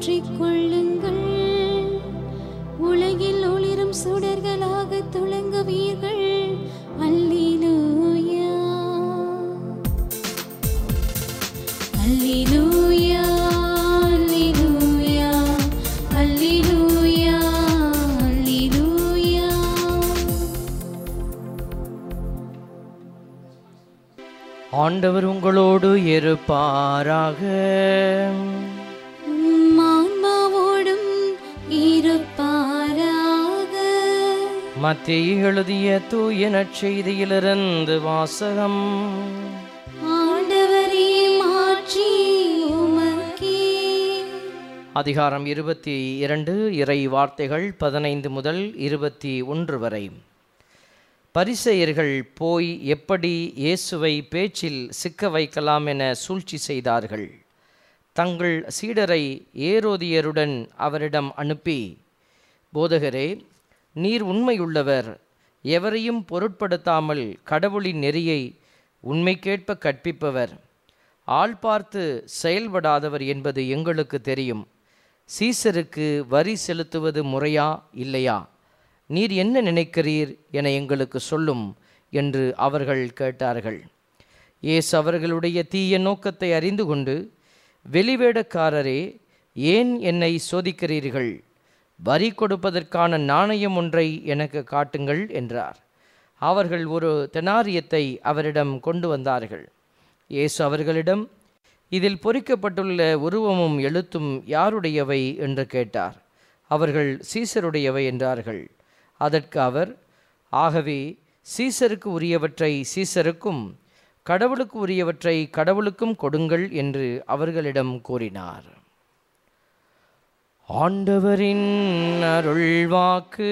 மாற்றிக்கொள்ளுங்கள் உலகில் ஒளிரும் சுடர்களாக துளங்குவீர்கள் அல்லேலூயா அல்லேலூயா அல்லேலூயா அல்லேலூயா அல்லேலூயா ஆண்டவர் உங்களோடு இருப்பாராக உம் ஆன்மாவோடும் இருப்பாராக மத்திய எழுதிய தூய நற்செய்தியிலிருந்து வாசகம் ஆண்டவரே மாற்றி உமக்கே அதிகாரம் இருபத்தி இரண்டு இறை வார்த்தைகள் பதினைந்து முதல் இருபத்தி ஒன்று வரை பரிசெயர்கள் போய் எப்படி இயேசுவை பேச்சில் சிக்க வைக்கலாம் என சூழ்ச்சி செய்தார்கள் தங்கள் சீடரை ஏரோதியருடன் அவரிடம் அனுப்பி போதகரே நீர் உண்மையுள்ளவர் எவரையும் பொருட்படுத்தாமல் கடவுளின் நெறியை உண்மைக்கேற்ப கற்பிப்பவர் ஆள் பார்த்து செயல்படாதவர் என்பது எங்களுக்கு தெரியும் சீசருக்கு வரி செலுத்துவது முறையா இல்லையா நீர் என்ன நினைக்கிறீர் என எங்களுக்கு சொல்லும் என்று அவர்கள் கேட்டார்கள் இயேசு அவர்களுடைய தீய நோக்கத்தை அறிந்து கொண்டு வெளிவேடக்காரரே ஏன் என்னை சோதிக்கிறீர்கள் வரி கொடுப்பதற்கான நாணயம் ஒன்றை எனக்கு காட்டுங்கள் என்றார் அவர்கள் ஒரு தெனாரியத்தை அவரிடம் கொண்டு வந்தார்கள் இயேசு அவர்களிடம் இதில் பொறிக்கப்பட்டுள்ள உருவமும் எழுத்தும் யாருடையவை என்று கேட்டார் அவர்கள் சீசருடையவை என்றார்கள் அதற்கு அவர் ஆகவே சீசருக்கு உரியவற்றை சீசருக்கும் கடவுளுக்கு உரியவற்றை கடவுளுக்கும் கொடுங்கள் என்று அவர்களிடம் கூறினார் ஆண்டவரின் அருள்வாக்கு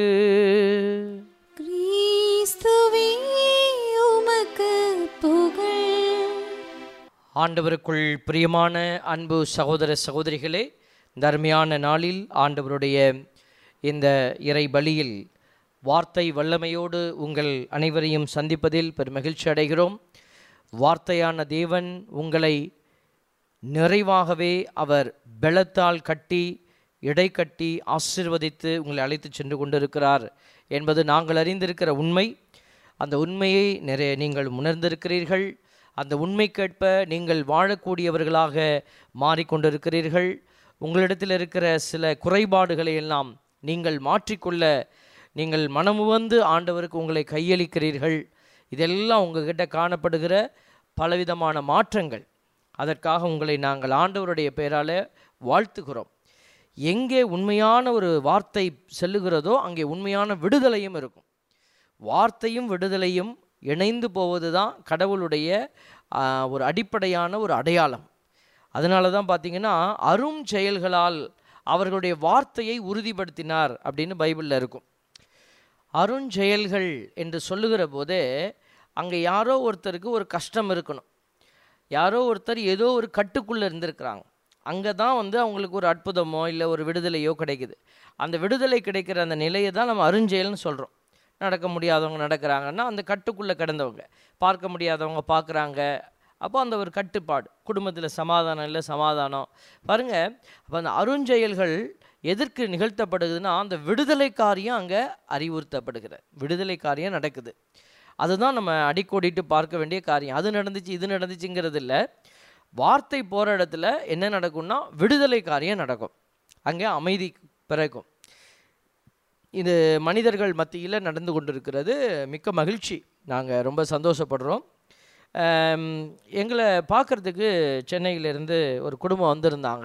கிறிஸ்துவே உமக்கு புகழ் ஆண்டவருக்குள் பிரியமான அன்பு சகோதர சகோதரிகளே இந்த அருமையான நாளில் ஆண்டவருடைய இந்த இறை பலியில் வார்த்தை வல்லமையோடு உங்கள் அனைவரையும் சந்திப்பதில் பெருமகிழ்ச்சி அடைகிறோம் வார்த்தையான தேவன் உங்களை நிறைவாகவே அவர் பெலத்தால் கட்டி இடை கட்டி ஆசிர்வதித்து உங்களை அழைத்து சென்று கொண்டிருக்கிறார் என்பது நாங்கள் அறிந்திருக்கிற உண்மை அந்த உண்மையை நிறைய நீங்கள் உணர்ந்திருக்கிறீர்கள் அந்த உண்மைக்கேற்ப நீங்கள் வாழக்கூடியவர்களாக மாறிக்கொண்டிருக்கிறீர்கள் உங்களிடத்தில் இருக்கிற சில குறைபாடுகளை எல்லாம் நீங்கள் மாற்றிக்கொள்ள நீங்கள் மனமுவந்து ஆண்டவருக்கு உங்களை கையளிக்கிறீர்கள் இதெல்லாம் உங்ககிட்ட காணப்படுகிற பலவிதமான மாற்றங்கள் அதற்காக உங்களை நாங்கள் ஆண்டவருடைய பெயரால் வாழ்த்துகிறோம் எங்கே உண்மையான ஒரு வார்த்தை செல்லுகிறதோ அங்கே உண்மையான விடுதலையும் இருக்கும் வார்த்தையும் விடுதலையும் இணைந்து போவது தான் கடவுளுடைய ஆ, ஒரு அடிப்படையான ஒரு அடையாளம் அதனால தான் பார்த்தீங்கன்னா அரும் செயல்களால் அவர்களுடைய வார்த்தையை உறுதிப்படுத்தினார் அப்படின்னு பைபிளில் இருக்கும் அருஞ்செயல்கள் என்று சொல்லுகிற போதே அங்கே யாரோ ஒருத்தருக்கு ஒரு கஷ்டம் இருக்கணும் யாரோ ஒருத்தர் ஏதோ ஒரு கட்டுக்குள்ளே இருந்திருக்கிறாங்க அங்கே தான் வந்து அவங்களுக்கு ஒரு அற்புதமோ இல்லை ஒரு விடுதலையோ கிடைக்குது அந்த விடுதலை கிடைக்கிற அந்த நிலையை தான் நம்ம அருஞ்செயல்னு சொல்கிறோம் நடக்க முடியாதவங்க நடக்கிறாங்கன்னா அந்த கட்டுக்குள்ளே கிடந்தவங்க பார்க்க முடியாதவங்க பார்க்குறாங்க அப்போ அந்த ஒரு கட்டுப்பாடு குடும்பத்தில் சமாதானம் இல்லை சமாதானம் பாருங்க அப்போ அந்த அருஞ்செயல்கள் எதற்கு நிகழ்த்தப்படுதுன்னா அந்த விடுதலை காரியம் அங்கே அறிவுறுத்தப்படுகிற விடுதலை காரியம் நடக்குது அதுதான் நம்ம அடிக்கோடிட்டு பார்க்க வேண்டிய காரியம் அது நடந்துச்சு இது நடந்துச்சுங்கிறது இல்லை வார்த்தை போகிற இடத்துல என்ன நடக்கும்னா விடுதலை காரியம் நடக்கும் அங்கே அமைதி பிறக்கும் இது மனிதர்கள் மத்தியில் நடந்து கொண்டிருக்கிறது மிக்க மகிழ்ச்சி நாங்கள் ரொம்ப சந்தோஷப்படுறோம் ஆம், எங்களை பார்க்குறதுக்கு சென்னையிலேருந்து ஒரு குடும்பம் வந்திருந்தாங்க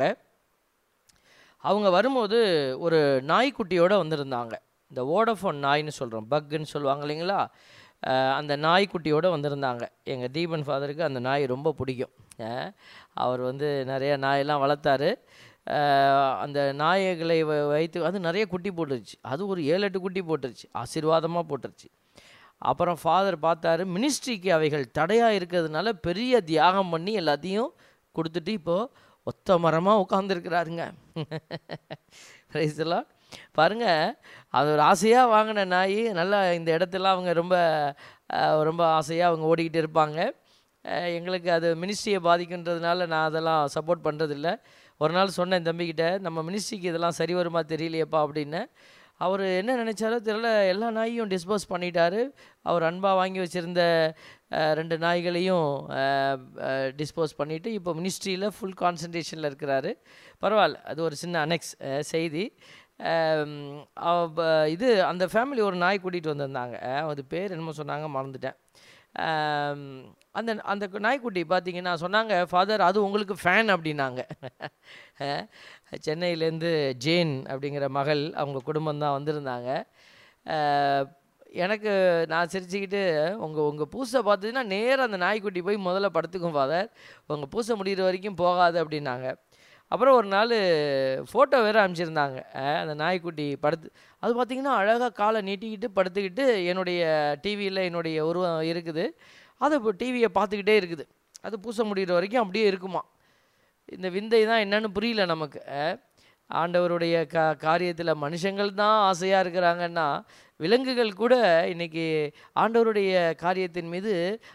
அவங்க வரும்போது ஒரு நாய்க்குட்டியோடு வந்திருந்தாங்க இந்த வோடஃபோன் நாய்னு சொல்கிறோம் பக்குன்னு சொல்லுவாங்க இல்லைங்களா அஹ், அந்த நாய்க்குட்டியோடு வந்திருந்தாங்க எங்கள் தீபன் ஃபாதருக்கு அந்த நாய் ரொம்ப பிடிக்கும் அஹ், அவர் வந்து நிறைய நாயெல்லாம் வளர்த்தாரு அஹ், அந்த நாய்களை வ- வைத்து அது நிறைய குட்டி போட்டுருச்சு அது ஒரு ஏழு எட்டு குட்டி போட்டுருச்சு ஆசீர்வாதமாக போட்டுருச்சு அப்புறம் ஃபாதர் பார்த்தாரு மினிஸ்ட்ரிக்கு அவைகள் தடையாக இருக்கிறதுனால பெரிய தியாகம் பண்ணி எல்லாத்தையும் கொடுத்துட்டு இப்போது ஒத்த மரமாக உட்காந்துருக்கிறாருங்க ரைஸ்லாம் பாருங்க அது ஒரு ஆசையாக வாங்கின நாய் நல்லா இந்த இடத்துல அவங்க ரொம்ப அஹ், ரொம்ப ஆசையாக அவங்க ஓடிக்கிட்டு இருப்பாங்க அஹ், எங்களுக்கு அது மினிஸ்ட்ரியை பாதிக்குன்றதுனால நான் அதெல்லாம் சப்போர்ட் பண்ணுறதில்ல ஒரு நாள் சொன்னேன் தம்பிக்கிட்ட நம்ம மினிஸ்ட்ரிக்கு இதெல்லாம் சரி வருமா தெரியலையேப்பா அப்படின்னு அவர் என்ன நினைச்சாரோ தெரியல எல்லா நாயையும் டிஸ்போஸ் பண்ணிட்டாரு அவர் அன்பாக வாங்கி வச்சுருந்த ரெண்டு நாய்களையும் டிஸ்போஸ் பண்ணிவிட்டு இப்போ மினிஸ்ட்ரியில் ஃபுல் கான்சன்ட்ரேஷனில் இருக்கிறாரு பரவாயில்ல அது ஒரு சின்ன அனெக்ஸ் செய்தி அம், அவ- ப- இது அந்த ஃபேமிலி ஒரு நாய் கூட்டிகிட்டு வந்திருந்தாங்க அஹ், அது பேர் என்னமோ சொன்னாங்க மறந்துட்டேன் ஆம், அந்த அந்த கு- நாய்க்குட்டி பார்த்தீங்கன்னா சொன்னாங்க ஃபாதர் அது உங்களுக்கு ஃபேன் அப்படின்னாங்க அஹ், சென்னையிலேருந்து ஜேன் அப்படிங்கிற மகள் அவங்க குடும்பம் தான் வந்திருந்தாங்க அஹ், எனக்கு நான் சிரிச்சுக்கிட்டு உங்கள் உங்கள் பூசை பார்த்ததுன்னா நேராக அந்த நாய்க்குட்டி போய் முதல்ல படுத்துக்கும் ஃபாதர் உங்கள் பூசை முடிகிற வரைக்கும் போகாது அப்படின்னாங்க அப்புறம் ஒரு நாள் ஃபோட்டோ வேறு அனுப்பிச்சிருந்தாங்க அஹ், அந்த நாய்க்குட்டி படுத்து அது பார்த்திங்கன்னா அழகாக காலை நீட்டிக்கிட்டு படுத்துக்கிட்டு என்னுடைய டிவியில் என்னுடைய உருவம் இருக்குது அது இப்போ டிவியை பார்த்துக்கிட்டே இருக்குது அது பூச முடிகிற வரைக்கும் அப்படியே இருக்குமா இந்த விந்தை தான் என்னன்னு புரியல நமக்கு அஹ். ஆண்டவருடைய கா காரியத்தில் மனுஷங்கள் தான் ஆசையாக இருக்கிறாங்கன்னா விலங்குகள் கூட இன்னைக்கு ஆண்டவருடைய காரியத்தின் மீது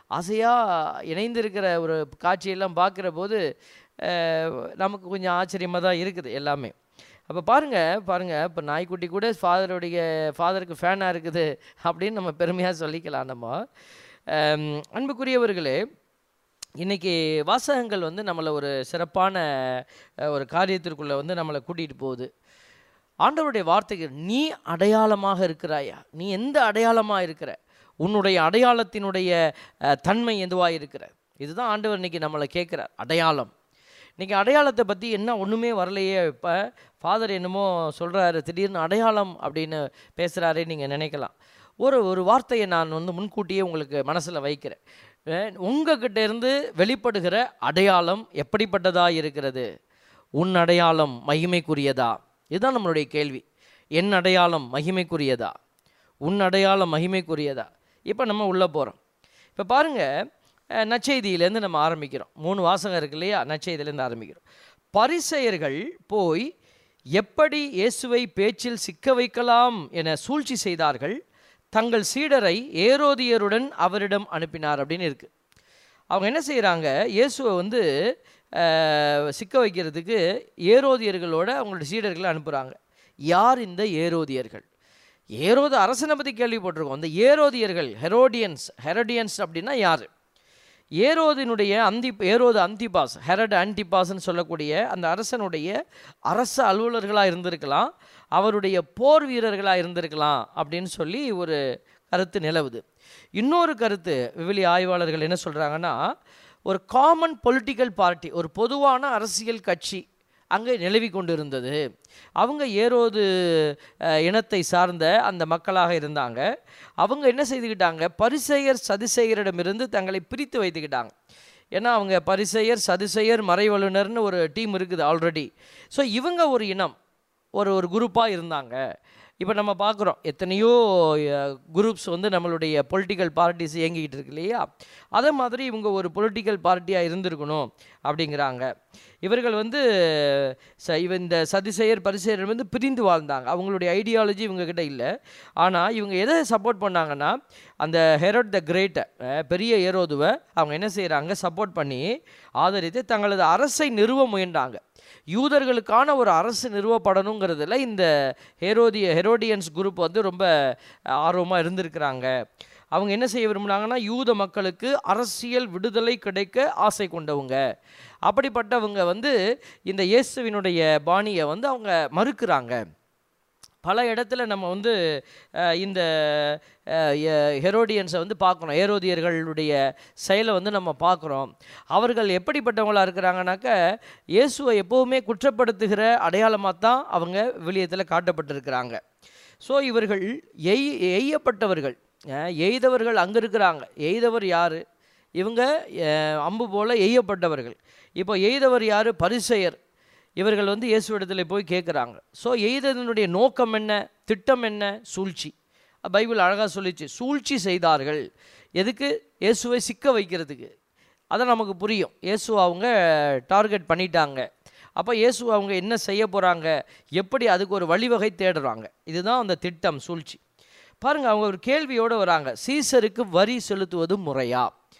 ஆசையாக இணைந்திருக்கிற ஒரு காட்சியெல்லாம் பார்க்குற போது அஹ், நமக்கு கொஞ்சம் ஆச்சரியமாக தான் இருக்குது எல்லாமே அப்போ பாருங்கள் பாருங்கள் இப்போ நாய்க்குட்டி கூட ஃபாதருடைய ஃபாதருக்கு ஃபேனாக இருக்குது அப்படின்னு நம்ம பெருமையாக சொல்லிக்கலாம் நம்ம அம், அன்புக்குரியவர்களே இன்னைக்கு வாசகங்கள் வந்து நம்மளை ஒரு சிறப்பான அஹ், ஒரு காரியத்திற்குள்ளே வந்து நம்மளை கூட்டிகிட்டு போகுது ஆண்டவருடைய வார்த்தைக்கு நீ அடையாளமாக இருக்கிறாயா நீ எந்த அடையாளமாக இருக்கிற உன்னுடைய அடையாளத்தினுடைய அஹ், தன்மை எதுவாக இருக்கிற இதுதான் ஆண்டவர் இன்னைக்கு நம்மளை கேட்குறார் அடையாளம் இன்னைக்கு அடையாளத்தை பற்றி என்ன ஒன்றுமே வரலையே இப்போ ஃபாதர் என்னமோ சொல்கிறாரு திடீர்னு அடையாளம் அப்படின்னு பேசுகிறாரே நீங்கள் நினைக்கலாம் ஒரு ஒரு வார்த்தையை நான் வந்து முன்கூட்டியே உங்களுக்கு மனசில் வைக்கிறேன் அஹ் உங்ககிட்ட இருந்து வெளிப்படுகிற அடையாளம் எப்படிப்பட்டதாக இருக்கிறது உன் அடையாளம் மகிமைக்குரியதா இதுதான் நம்மளுடைய கேள்வி என் அடையாளம் மகிமைக்குரியதா உன் அடையாளம் மகிமைக்குரியதா இப்போ நம்ம உள்ளே போகிறோம் இப்போ பாருங்கள் நற்செய்தியிலேருந்து நம்ம ஆரம்பிக்கிறோம் மூணு வாசகம் இருக்கு இல்லையா நற்செய்தியிலேருந்து ஆரம்பிக்கிறோம் பரிசெயர்கள் போய் எப்படி இயேசுவை பேச்சில் சிக்க வைக்கலாம் என சூழ்ச்சி செய்தார்கள் தங்கள் சீடரை ஏரோதியருடன் அவரிடம் அனுப்பினார் அப்படின்னு இருக்கு அவங்க என்ன செய்கிறாங்க இயேசுவை வந்து அஹ், சிக்க வைக்கிறதுக்கு ஏரோதியர்களோட அவங்களோட சீடர்களை அனுப்புகிறாங்க யார் இந்த ஏரோதியர்கள் ஏரோது அரசனை பற்றி கேள்விப்பட்டிருக்கோம் அந்த ஏரோதியர்கள் ஹெரோடியன்ஸ் ஹெரோடியன்ஸ் அப்படின்னா யார் ஏரோதினுடைய அந்தி ஏரோது அந்திபாஸ் ஹெரட் ஆன்டிபாஸ்ன்னு சொல்லக்கூடிய அந்த அரசனுடைய அரச அலுவலர்களாக இருந்திருக்கலாம் அவருடைய போர் வீரர்களாக இருந்திருக்கலாம் அப்படின்னு சொல்லி ஒரு கருத்து நிலவுது இன்னொரு கருத்து விவிலி ஆய்வாளர்கள் என்ன சொல்கிறாங்கன்னா ஒரு காமன் பொலிட்டிக்கல் பார்ட்டி ஒரு பொதுவான அரசியல் கட்சி அங்கே நிலவி கொண்டிருந்தது அவங்க ஏரோது அஹ், இனத்தை சார்ந்த அந்த மக்களாக இருந்தாங்க அவங்க என்ன செய்துக்கிட்டாங்க பரிசெயர் சதிசெயரிடமிருந்து தங்களை பிரித்து வைத்துக்கிட்டாங்க ஏன்னா அவங்க பரிசெயர் சதிசெயர் மறைவல்லுனர்னு ஒரு டீம் இருக்குது ஆல்ரெடி ஸோ இவங்க ஒரு இனம் ஒரு ஒரு குரூப்பாக இருந்தாங்க இப்போ நம்ம பார்க்குறோம் எத்தனையோ குரூப்ஸ் வந்து நம்மளுடைய பொலிட்டிக்கல் பார்ட்டிஸ் இயங்கிக்கிட்டு இருக்கு இல்லையா அதே மாதிரி இவங்க ஒரு பொலிட்டிக்கல் பார்ட்டியாக இருந்திருக்கணும் அப்படிங்கிறாங்க இவர்கள் வந்து ச இவ இந்த சதிசெயர் பரிசெயர் வந்து பிரிந்து வாழ்ந்தாங்க அவங்களுடைய ஐடியாலஜி இவங்க கிட்ட இல்லை ஆனால் இவங்க எதை சப்போர்ட் பண்ணாங்கன்னா அந்த ஹெரோட் த கிரேட்டை பெரிய ஏரோதுவை அவங்க என்ன செய்கிறாங்க சப்போர்ட் பண்ணி ஆதரித்து தங்களது அரசை நிறுவ முயன்றாங்க யூதர்களுக்கான ஒரு அரசு நிறுவப்படணுங்கிறதுல இந்த ஹெரோதிய ஹெரோடியன்ஸ் குரூப் வந்து ரொம்ப ஆர்வமாக இருந்திருக்கிறாங்க அவங்க என்ன செய்ய விரும்புனாங்கன்னா யூத மக்களுக்கு அரசியல் விடுதலை கிடைக்க ஆசை கொண்டவங்க அப்படிப்பட்டவங்க வந்து இந்த இயேசுவினுடைய பாணியை வந்து அவங்க மறுக்கிறாங்க பல இடத்துல நம்ம வந்து அஹ், இந்த அஹ், எ- ஹெரோடியன்ஸை வந்து பார்க்குறோம் ஏரோதியர்களுடைய செயலை வந்து நம்ம பார்க்குறோம் அவர்கள் எப்படிப்பட்டவங்களா இருக்கிறாங்கனாக்க இயேசுவை எப்போவுமே குற்றப்படுத்துகிற அடையாளமாக தான் அவங்க விளியத்தில் காட்டப்பட்டிருக்கிறாங்க ஸோ இவர்கள் எய் எய்யப்பட்டவர்கள் அஹ், எய்தவர்கள் அங்கே இருக்கிறாங்க எய்தவர் யார் இவங்க அஹ், அம்பு போல எய்யப்பட்டவர்கள் இப்போ எய்தவர் யார் பரிசெயர் இவர்கள் வந்து இயேசுவிடத்தில் போய் கேட்குறாங்க ஸோ எய்ததனுடைய நோக்கம் என்ன திட்டம் என்ன சூழ்ச்சி பைபிள் அழகாக சொல்லிச்சு சூழ்ச்சி செய்தார்கள் எதுக்கு இயேசுவை சிக்க வைக்கிறதுக்கு அதை நமக்கு புரியும் இயேசு அவங்க டார்கெட் பண்ணிட்டாங்க அப்போ இயேசு அவங்க என்ன செய்ய போகிறாங்க எப்படி அதுக்கு ஒரு வழிவகை தேடுறாங்க இதுதான் அந்த திட்டம் சூழ்ச்சி பாருங்க அவங்க ஒரு கேள்வியோடு வராங்க சீசருக்கு வரி செலுத்துவது முறையா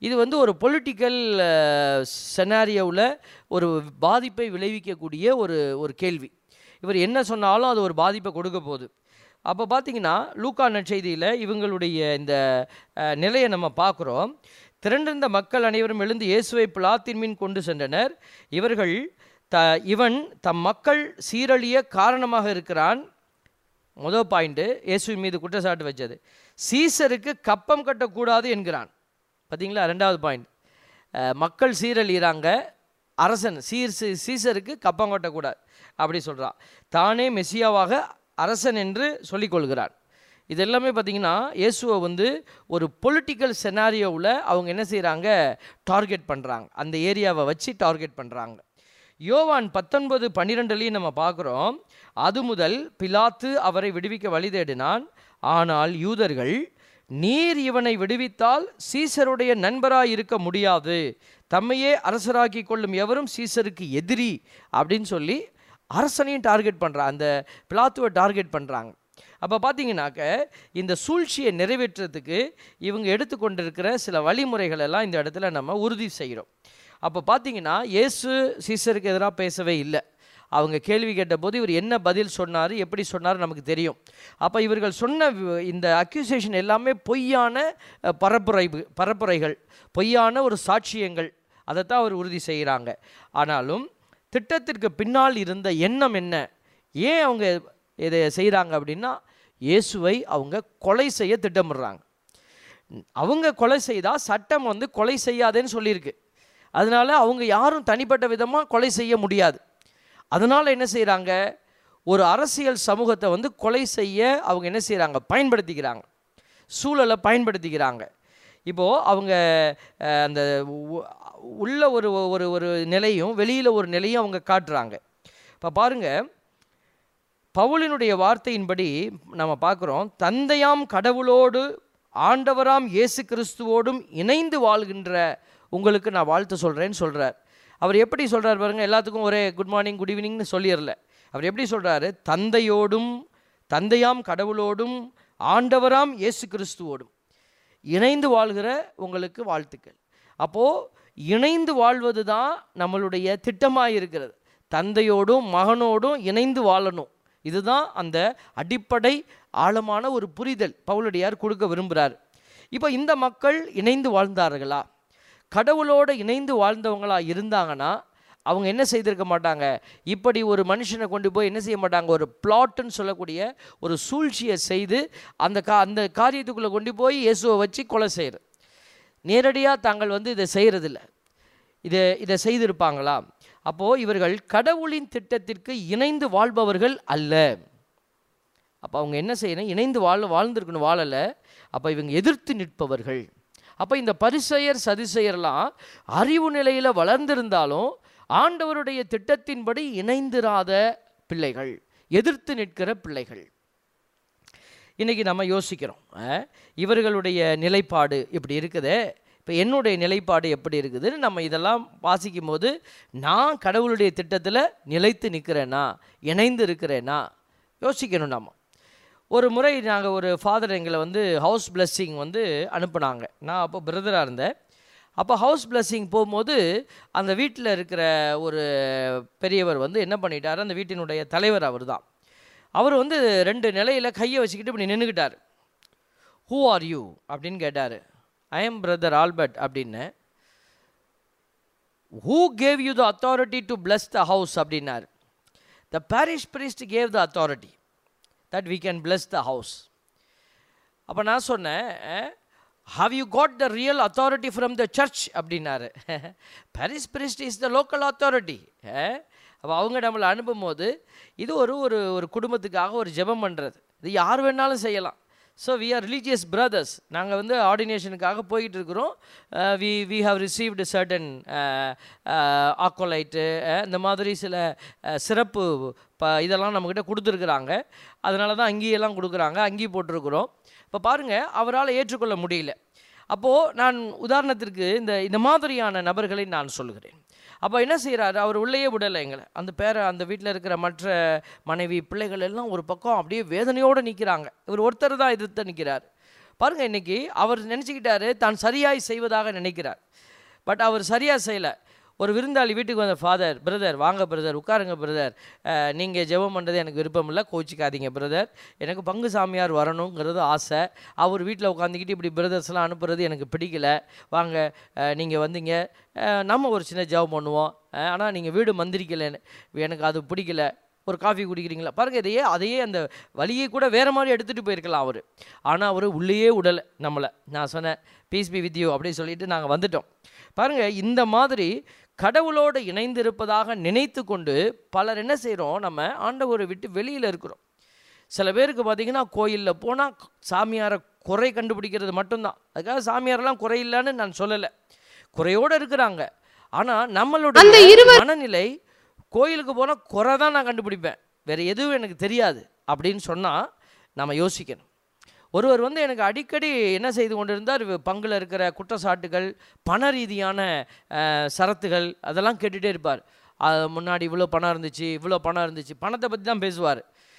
இது வந்து ஒரு பொலிட்டிக்கல் செனாரியோவில் ஒரு பாதிப்பை விளைவிக்கக்கூடிய ஒரு ஒரு கேள்வி இவர் என்ன சொன்னாலும் அது ஒரு பாதிப்பை கொடுக்க போகுது அப்போ பார்த்தீங்கன்னா லூக்கா நற்செய்தியில் இவங்களுடைய இந்த அஹ், நிலையை நம்ம பார்க்குறோம் திரண்டிருந்த மக்கள் அனைவரும் எழுந்து இயேசுவை பிளாத்தின் மீன் கொண்டு சென்றனர் இவர்கள் த இவன் தம் மக்கள் சீரழிய காரணமாக இருக்கிறான் முதல் பாயிண்ட்டு இயேசுவின் மீது குற்றச்சாட்டு வச்சது சீசருக்கு கப்பம் கட்டக்கூடாது என்கிறான் பார்த்தீங்களா ரெண்டாவது பாயிண்ட் மக்கள் சீரழிகிறாங்க அரசன் சீர் சீ- சீசருக்கு கப்பம் கட்டக்கூடாது அப்படி சொல்கிறான் தானே மெசியாவாக அரசன் என்று சொல்லிக்கொள்கிறான் இது எல்லாமே பார்த்தீங்கன்னா இயேசுவை வந்து ஒரு பொலிட்டிக்கல் செனாரியோவில் அவங்க என்ன செய்கிறாங்க டார்கெட் பண்ணுறாங்க அந்த ஏரியாவை வச்சு டார்கெட் பண்ணுறாங்க யோவான் பத்தொன்பது பன்னிரெண்டுலையும் நம்ம பார்க்குறோம் அது முதல் பிலாத்து அவரை விடுவிக்க வழி தேடினான் ஆனால் யூதர்கள் நீர் இவனை விடுவித்தால் சீசருடைய நண்பராய் இருக்க முடியாது தம்மையே அரசராக்கி கொள்ளும் எவரும் சீசருக்கு எதிரி அப்படின்னு சொல்லி அரசனையும் டார்கெட் பண்ணுறாங்க அந்த பிலாத்துவை டார்கெட் பண்ணுறாங்க அப்போ பார்த்தீங்கன்னாக்க இந்த சூழ்ச்சியை நிறைவேற்றுறதுக்கு இவங்க எடுத்துக்கொண்டிருக்கிற சில வழிமுறைகள் எல்லாம் இந்த இடத்துல நம்ம உறுதி செய்கிறோம் அப்போ பார்த்தீங்கன்னா இயேசு சீசருக்கு எதிராக பேசவே இல்லை அவங்க கேள்வி கேட்டபோது இவர் என்ன பதில் சொன்னார் எப்படி சொன்னார் நமக்கு தெரியும் அப்போ இவர்கள் சொன்ன வி- இந்த அக்யூசேஷன் எல்லாமே பொய்யான அஹ், பரப்புரை பரப்புரைகள் பொய்யான ஒரு சாட்சியங்கள் அதைத்தான் அவர் உறுதி செய்கிறாங்க ஆனாலும் திட்டத்திற்கு பின்னால் இருந்த எண்ணம் என்ன ஏன் அவங்க இதை செய்கிறாங்க அப்படின்னா இயேசுவை அவங்க கொலை செய்ய திட்டமிடுறாங்க அவங்க கொலை செய்தால் சட்டம் வந்து கொலை செய்யாதேன்னு சொல்லியிருக்கு அதனால அவங்க யாரும் தனிப்பட்ட விதமாக கொலை செய்ய முடியாது அதனால் என்ன செய்கிறாங்க ஒரு அரசியல் சமூகத்தை வந்து கொலை செய்ய அவங்க என்ன செய்கிறாங்க பயன்படுத்திக்கிறாங்க சூழலை பயன்படுத்திக்கிறாங்க இப்போது அவங்க அஹ், அந்த உ- உள்ள ஒரு ஒரு ஒரு நிலையும் வெளியில் ஒரு நிலையும் அவங்க காட்டுறாங்க இப்போ பாருங்கள் பவுலினுடைய வார்த்தையின்படி நம்ம பார்க்குறோம் தந்தையாம் கடவுளோடு ஆண்டவராம் இயேசு கிறிஸ்துவோடும் இணைந்து வாழ்கின்ற உங்களுக்கு நான் வாழ்த்து சொல்கிறேன்னு சொல்கிறார் அவர் எப்படி சொல்கிறார் பாருங்க எல்லாத்துக்கும் ஒரே குட் மார்னிங் குட் ஈவினிங்னு சொல்லிடல அவர் எப்படி சொல்கிறாரு தந்தையோடும் தந்தையாம் கடவுளோடும் ஆண்டவராம் இயேசு கிறிஸ்துவோடும் இணைந்து வாழ்கிற உங்களுக்கு வாழ்த்துக்கள் அப்போது இணைந்து வாழ்வது தான் நம்மளுடைய திட்டமாக இருக்கிறது தந்தையோடும் மகனோடும் இணைந்து வாழணும் இதுதான் அந்த அடிப்படை ஆழமான ஒரு புரிதல் பவுலடியார் கொடுக்க விரும்புகிறார் இப்போ இந்த மக்கள் இணைந்து வாழ்ந்தார்களா கடவுளோடு இணைந்து வாழ்ந்தவங்களா இருந்தாங்கன்னா அவங்க என்ன செய்திருக்க மாட்டாங்க இப்படி ஒரு மனுஷனை கொண்டு போய் என்ன செய்ய மாட்டாங்க ஒரு பிளாட்டுன்னு சொல்லக்கூடிய ஒரு சூழ்ச்சியை செய்து அந்த கா அந்த காரியத்துக்குள்ளே கொண்டு போய் இயேசுவை வச்சு கொலை செய்கிறது நேரடியாக தாங்கள் வந்து இதை செய்கிறதில்ல இதை இதை செய்திருப்பாங்களா அப்போது இவர்கள் கடவுளின் திட்டத்திற்கு இணைந்து வாழ்பவர்கள் அல்ல அப்போ அவங்க என்ன செய்யணும் இணைந்து வாழ வாழ்ந்திருக்கணும் வாழலை அப்போ இவங்க எதிர்த்து நிற்பவர்கள் அப்போ இந்த பரிசெயர் சதிசெயர்லாம் அறிவு நிலையில் வளர்ந்திருந்தாலும் ஆண்டவருடைய திட்டத்தின்படி இணைந்திராத பிள்ளைகள் எதிர்த்து நிற்கிற பிள்ளைகள் இன்றைக்கி நம்ம யோசிக்கிறோம் அஹ், இவர்களுடைய நிலைப்பாடு இப்படி இருக்குதே இப்போ என்னுடைய நிலைப்பாடு எப்படி இருக்குதுன்னு நம்ம இதெல்லாம் வாசிக்கும் போது நான் கடவுளுடைய திட்டத்தில் நிலைத்து நிற்கிறேனா இணைந்து இருக்கிறேனா யோசிக்கணும் நம்ம ஒரு முறை நாங்கள் ஒரு ஃபாதர் எங்களை வந்து ஹவுஸ் பிளஸ்ஸிங் வந்து அனுப்புனாங்க நான் அப்போ பிரதராக இருந்தேன் அப்போ ஹவுஸ் பிளஸ்ஸிங் போகும்போது அந்த வீட்டில் இருக்கிற ஒரு பெரியவர் வந்து என்ன பண்ணிட்டார் அந்த வீட்டினுடைய தலைவர் அவர் தான் அவர் வந்து ரெண்டு நிலையில் கையை வச்சுக்கிட்டு இப்படி நின்றுக்கிட்டார் ஹூ ஆர் யூ அப்படின்னு கேட்டார் ஐ எம் பிரதர் ஆல்பர்ட் அப்படின்னு who gave you the authority to bless the house அப்படின்னார் the parish priest gave the authority that we can bless the house அப்போ நான் சொன்னேன் how you got the real authority from the church அப்படின்னாரு parish priest is the local authority அப்போ அவங்க நம்மளை அனுப்பும்போது இது ஒரு ஒரு ஒரு குடும்பத்துக்காக ஒரு ஜெபம் பண்ணுறது இது யார் வேணாலும் செய்யலாம் so we are religious brothers நாங்கள் வந்து ஆர்டினேஷனுக்காக போயிட்டு இருக்கிறோம் we we have received certain acolyte இந்த மாதிரி சில அஹ், சிறப்பு ப இதெல்லாம் நம்மக்கிட்ட கொடுத்துருக்குறாங்க அதனால தான் அங்கேயெல்லாம் கொடுக்குறாங்க அங்கேயே போட்டிருக்கிறோம் இப்போ பாருங்கள் அவரால் ஏற்றுக்கொள்ள முடியல அப்போது நான் உதாரணத்திற்கு இந்த இந்த மாதிரியான நபர்களை நான் சொல்லுகிறேன் அப்போ என்ன செய்கிறாரு அவர் உள்ளேயே விடலை எங்களை அந்த பேரை அந்த வீட்டில் இருக்கிற மற்ற மனைவி பிள்ளைகள் எல்லாம் ஒரு பக்கம் அப்படியே வேதனையோடு நிற்கிறாங்க இவர் ஒருத்தர் தான் எதிர்த்து நிற்கிறார் பாருங்க இன்னைக்கு அவர் நினச்சிக்கிட்டாரு தான் சரியாய் செய்வதாக நினைக்கிறார் பட் அவர் சரியாக செய்யலை ஒரு விருந்தாளி வீட்டுக்கு வந்த ஃபாதர் பிரதர் வாங்க பிரதர் உட்காருங்க பிரதர் நீங்கள் ஜெபம் பண்ணுறது எனக்கு விருப்பம் இல்லை கோச்சிக்காதீங்க பிரதர் எனக்கு பங்கு சாமியார் வரணுங்கிறது ஆசை அவர் வீட்டில் உட்காந்துக்கிட்டு இப்படி பிரதர்ஸ்லாம் அனுப்புறது எனக்கு பிடிக்கல வாங்க நீங்கள் வந்தீங்க அஹ், நம்ம ஒரு சின்ன ஜெபம் பண்ணுவோம் ஆனால் நீங்கள் வீடு மந்திரிக்கலைன்னு எனக்கு அது பிடிக்கல ஒரு காஃபி குடிக்கிறீங்களா பாருங்க இதையே அதையே அந்த வழியை கூட வேற மாதிரி எடுத்துகிட்டு போயிருக்கலாம் அவர் ஆனால் அவர் உள்ளேயே விடலை நம்மளை நான் சொன்னேன் பீஸ் பி வித்யூ அப்படின்னு சொல்லிட்டு நாங்கள் வந்துட்டோம் பாருங்க இந்த மாதிரி கடவுளோடு இணைந்திருப்பதாக நினைத்து கொண்டு பலர் என்ன செய்கிறோம் நம்ம ஆண்டவரை விட்டு வெளியில் இருக்கிறோம் சில பேருக்கு பார்த்தீங்கன்னா கோயிலில் போனால் சாமியாரை குறை கண்டுபிடிக்கிறது மட்டும்தான் அதுக்காக சாமியாரெல்லாம் குறை இல்லைன்னு நான் சொல்லலை குறையோடு இருக்கிறாங்க ஆனால் நம்மளுடைய மனநிலை கோயிலுக்கு போனால் குறை தான் நான் கண்டுபிடிப்பேன் வேறு எதுவும் எனக்கு தெரியாது அப்படின்னு சொன்னால் நம்ம யோசிக்கணும் ஒருவர் வந்து எனக்கு அடிக்கடி என்ன செய்து கொண்டிருந்தார் பங்கில் இருக்கிற குற்றச்சாட்டுகள் பண ரீதியான அஹ், சரத்துகள் அதெல்லாம் கேட்டுகிட்டே இருப்பார் அது முன்னாடி இவ்வளோ பணம் இருந்துச்சு இவ்வளோ பணம் இருந்துச்சு பணத்தை பற்றி தான் பேசுவார்